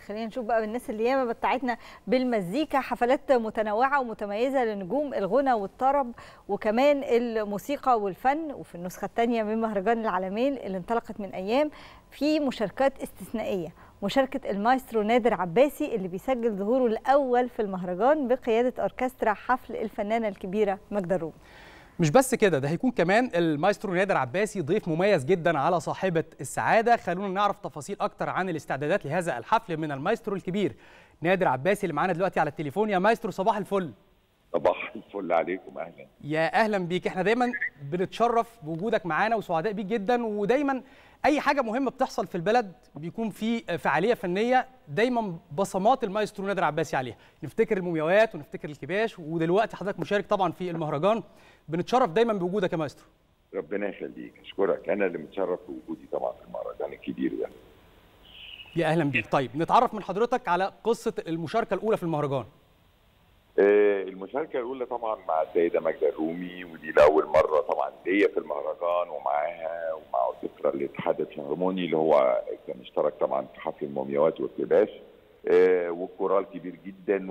خلينا نشوف بقى الناس اللي ياما بتاعتنا بالمزيكا حفلات متنوعه ومتميزه لنجوم الغنى والطرب وكمان الموسيقى والفن وفي النسخه الثانيه من مهرجان العالمين اللي انطلقت من ايام في مشاركات استثنائيه مشاركه المايسترو نادر عباسي اللي بيسجل ظهوره الاول في المهرجان بقياده اوركسترا حفل الفنانه الكبيره ماجدة الرومي مش بس كده ده هيكون كمان المايسترو نادر عباسي ضيف مميز جدا على صاحبة السعادة خلونا نعرف تفاصيل أكتر عن الاستعدادات لهذا الحفل من المايسترو الكبير نادر عباسي اللي معانا دلوقتي على التليفون يا مايسترو صباح الفل صباح الفل عليكم اهلا يا اهلا بيك احنا دايما بنتشرف بوجودك معانا وسعداء بيك جدا ودايما اي حاجه مهمه بتحصل في البلد بيكون في فعاليه فنيه دايما بصمات المايسترو نادر عباسي عليها نفتكر المومياوات ونفتكر الكباش ودلوقتي حضرتك مشارك طبعا في المهرجان بنتشرف دايما بوجودك يا مايسترو ربنا يخليك اشكرك انا اللي متشرف بوجودي طبعا في المهرجان الكبير ده يا اهلا بيك طيب نتعرف من حضرتك على قصه المشاركه الاولى في المهرجان آه، المشاركه الاولى طبعا مع السيده ماجده الرومي ودي لاول مره طبعا ليا في المهرجان ومعاها ومع اوركسترا الاتحاد الفيلهارموني اللي هو كان اشترك طبعا في حفل المومياوات والكباش آه، والكورال كبير جدا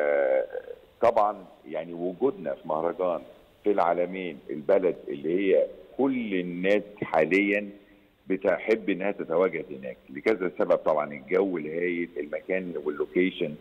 وطبعا يعني وجودنا في مهرجان في العالمين البلد اللي هي كل الناس حاليا بتحب انها تتواجد هناك لكذا سبب طبعا الجو الهايل المكان واللوكيشن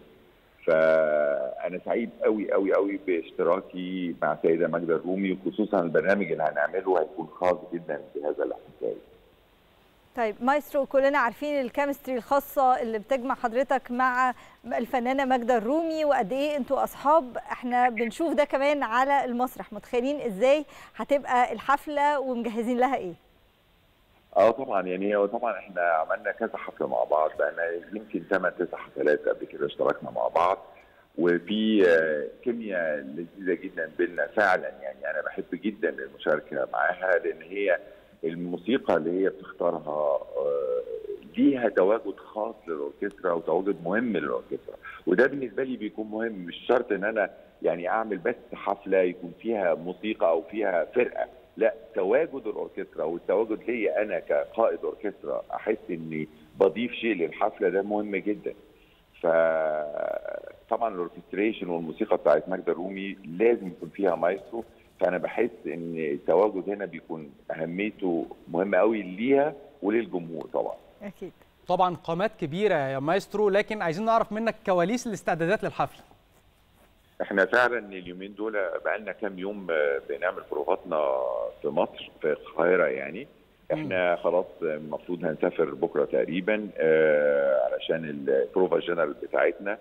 فانا سعيد قوي قوي قوي باشتراكي مع السيده ماجده الرومي وخصوصا البرنامج اللي هنعمله هيكون خاص جدا بهذا الاحتفال طيب مايسترو كلنا عارفين الكيمستري الخاصه اللي بتجمع حضرتك مع الفنانه ماجده الرومي وقد ايه انتوا اصحاب احنا بنشوف ده كمان على المسرح متخيلين ازاي هتبقى الحفله ومجهزين لها ايه اه طبعا يعني هو طبعا احنا عملنا كذا حفله مع بعض بقى يمكن ثمان تسع حفلات قبل كده اشتركنا مع بعض وفي آه، كيمياء لذيذه جدا بينا فعلا يعني انا بحب جدا المشاركه معاها لان هي الموسيقى اللي هي بتختارها آه، ليها تواجد خاص للاوركسترا وتواجد مهم للاوركسترا وده بالنسبه لي بيكون مهم مش شرط ان انا يعني اعمل بس حفله يكون فيها موسيقى او فيها فرقه لا تواجد الاوركسترا والتواجد ليا انا كقائد اوركسترا احس اني بضيف شيء للحفله ده مهم جدا فطبعا الاوركستريشن والموسيقى بتاعت ماجدة الرومي لازم يكون فيها مايسترو فانا بحس ان التواجد هنا بيكون اهميته مهمه قوي ليها وللجمهور طبعا اكيد طبعا قامات كبيره يا مايسترو لكن عايزين نعرف منك كواليس الاستعدادات للحفل احنا فعلا اليومين دول بقالنا كام يوم آه، بنعمل بروفاتنا في مصر في القاهره يعني احنا خلاص المفروض هنسافر بكره تقريبا آه، علشان البروفا جنرال بتاعتنا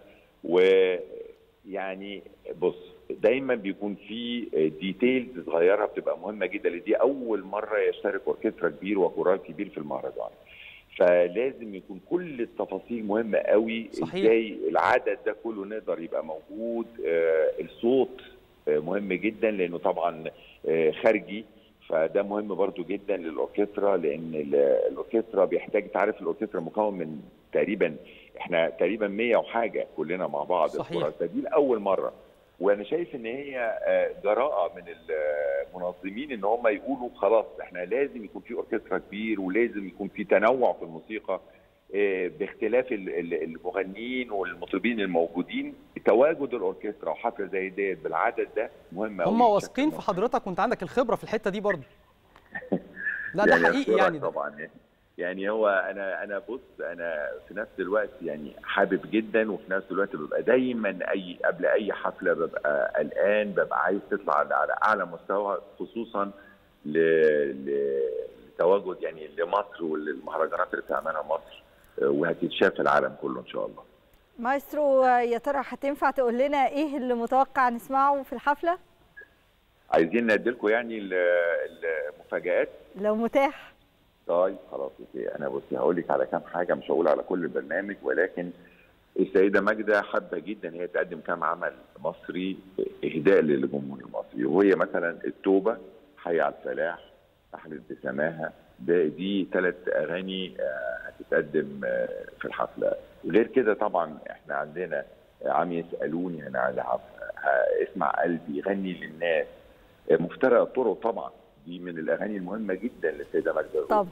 ويعني بص دايما بيكون في ديتيلز صغيره بتبقى مهمه جدا لأن دي اول مره يشترك اوركسترا كبير وكورال كبير في المهرجان فلازم يكون كل التفاصيل مهمه قوي صحيح. ازاي العدد ده كله نقدر يبقى موجود آه الصوت آه مهم جدا لانه طبعا آه خارجي فده مهم برضو جدا للاوركسترا لان ال- الاوركسترا بيحتاج تعرف الاوركسترا مكون من تقريبا احنا تقريبا 100 وحاجه كلنا مع بعض صحيح. الكورال. فدي لاول مره وانا شايف ان هي آه، جراءه من المنظمين ان هم يقولوا خلاص احنا لازم يكون في اوركسترا كبير ولازم يكون في تنوع في الموسيقى آه، باختلاف ال- ال- المغنيين والمطربين الموجودين تواجد الاوركسترا وحفله زي ديت بالعدد ده مهم قوي هم واثقين في حضرتك وانت عندك الخبره في الحته دي برضه لا ده حقيقي أشكرك يعني ده. طبعا يعني هو انا انا بص انا في نفس الوقت يعني حابب جدا وفي نفس الوقت ببقى دايما اي قبل اي حفله ببقى قلقان ببقى عايز تطلع على على اعلى مستوى خصوصا ل- لتواجد يعني لمصر وللمهرجانات اللي بتعملها مصر آه، وهتتشاف في العالم كله ان شاء الله. مايسترو يا ترى هتنفع تقول لنا ايه اللي متوقع نسمعه في الحفله عايزين نديلكم يعني ال- المفاجآت لو متاح طيب خلاص اوكي انا بصي هقول لك على كام حاجه مش هقول على كل البرنامج ولكن السيده ماجده حابه جدا هي تقدم كام عمل مصري اهداء للجمهور المصري وهي مثلا التوبه حي على الفلاح احلف بسماها ده دي ثلاث اغاني آه، هتتقدم آه، في الحفله غير كده طبعا احنا عندنا عم يسالوني انا على عف- ه- اسمع قلبي غني للناس آه، مفترق الطرق طبعا دي من الاغاني المهمه جدا للسيده ماجده الرومي. طبعا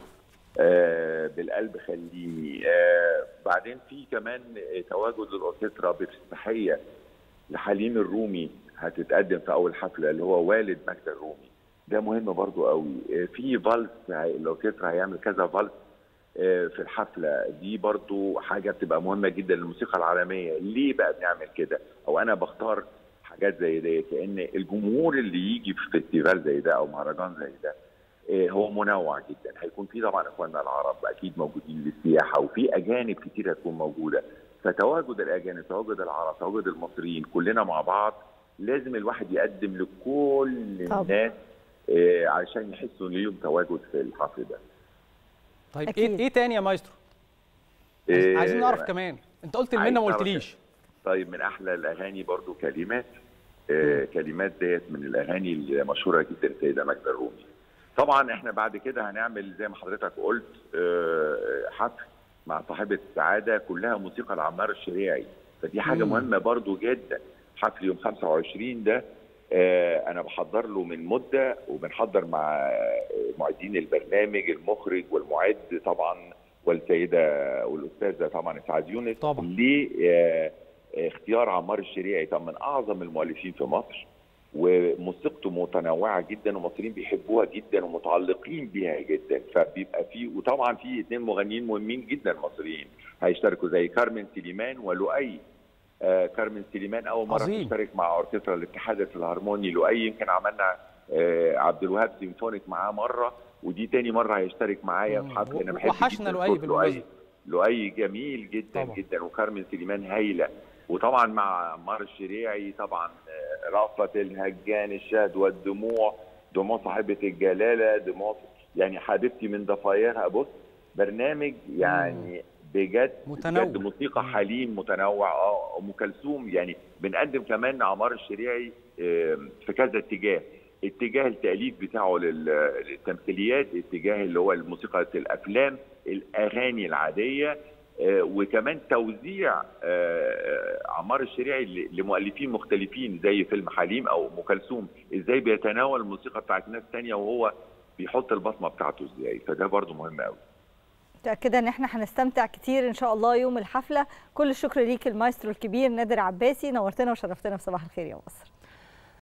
آه بالقلب خليني آه بعدين في كمان تواجد الاوركسترا بافتتاحيه لحليم الرومي هتتقدم في اول حفله اللي هو والد ماجدة الرومي ده مهم برضو قوي آه في فالس الاوركسترا هيعمل كذا فالس في الحفله دي برضو حاجه بتبقى مهمه جدا للموسيقى العالميه ليه بقى بنعمل كده او انا بختار حاجات زي ديت لان الجمهور اللي يجي في فيستيفال زي ده او مهرجان زي ده هو منوع جدا هيكون في طبعا اخواننا العرب اكيد موجودين للسياحه وفي اجانب كتير هتكون موجوده فتواجد الاجانب تواجد العرب تواجد المصريين كلنا مع بعض لازم الواحد يقدم لكل الناس عشان يحسوا ان ليهم تواجد في الحفل ده طيب أكيد. ايه ايه تاني يا مايسترو؟ إيه عايزين نعرف كمان انت قلت المنه ما قلتليش طيب من احلى الاغاني برضو كلمات إيه كلمات ديت من الاغاني المشهوره جدا السيده ماجده الرومي طبعا احنا بعد كده هنعمل زي ما حضرتك قلت إيه حفل مع صاحبه السعاده كلها موسيقى العمار الشريعي فدي حاجه مم. مهمه برضو جدا حفل يوم 25 ده انا بحضر له من مده وبنحضر مع معدين البرنامج المخرج والمعد طبعا والسيده والاستاذه طبعا اسعاد يونس طبعا لاختيار عمار الشريعي طبعا من اعظم المؤلفين في مصر وموسيقته متنوعه جدا والمصريين بيحبوها جدا ومتعلقين بيها جدا فبيبقى في وطبعا في اثنين مغنيين مهمين جدا مصريين هيشتركوا زي كارمن سليمان ولؤي آه كارمن سليمان اول مره عظيم. تشترك مع اوركسترا الاتحاد الفلهارموني لؤي يمكن عملنا آه عبد الوهاب سيمفونيك معاه مره ودي تاني مره هيشترك معايا في حفل انا بحب وحشنا لؤي بالمناسبه لؤي جميل جدا طبعا. جدا وكارمن سليمان هايله وطبعا مع عمار الشريعي طبعا آه رأفت الهجان الشهد والدموع دموع صاحبه الجلاله دموع يعني حبيبتي من ضفايرها بص برنامج يعني مم. بجد متنوع بجد موسيقى حليم متنوع اه ام كلثوم يعني بنقدم كمان عمار الشريعي في كذا اتجاه اتجاه التاليف بتاعه للتمثيليات اتجاه اللي هو الموسيقى الافلام الاغاني العاديه وكمان توزيع عمار الشريعي لمؤلفين مختلفين زي فيلم حليم او ام كلثوم ازاي بيتناول الموسيقى بتاعت ناس ثانيه وهو بيحط البصمه بتاعته ازاي فده برضو مهم قوي متأكدة ان احنا هنستمتع كتير ان شاء الله يوم الحفلة كل الشكر ليك المايسترو الكبير نادر عباسي نورتنا وشرفتنا في صباح الخير يا مصر